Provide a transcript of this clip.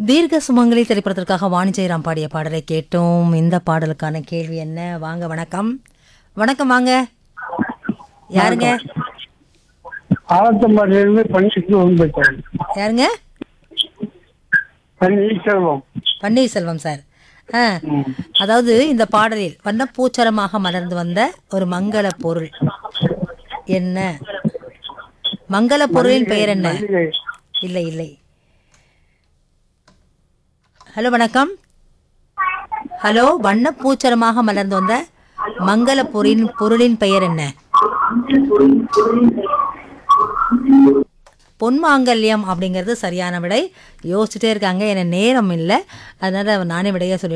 தீர்க்க சுமங்கலி திரைப்படத்திற்காக வாணி ஜெயராம் பாடிய பாடலை கேட்டோம் இந்த பாடலுக்கான கேள்வி என்ன வாங்க வணக்கம் வணக்கம் வாங்க யாருங்க ஆலத்தம்பாடியிலிருந்து பன்னீர் வந்துட்டேன் யாருங்க பன்னீர்செல்வம் பன்னீர்செல்வம் சார் ஆ அதாவது இந்த பாடலில் வண்ணப்பூச்சரமாக மலர்ந்து வந்த ஒரு மங்கள பொருள் என்ன மங்கள பொருளின் பெயர் என்ன மல்லிகை. இல்லை இல்லை ஹலோ வணக்கம் ஹலோ வண்ணப்பூச்சரமாக மலர்ந்து வந்த மங்கள பொருளின் பொருளின் பெயர் என்ன பொன்மாங்கல்யம் அப்படிங்கிறது சரியான விடை யோசிச்சுட்டே இருக்காங்க எனக்கு நேரம் இல்லை அதனால நானே விடையை சொல்லி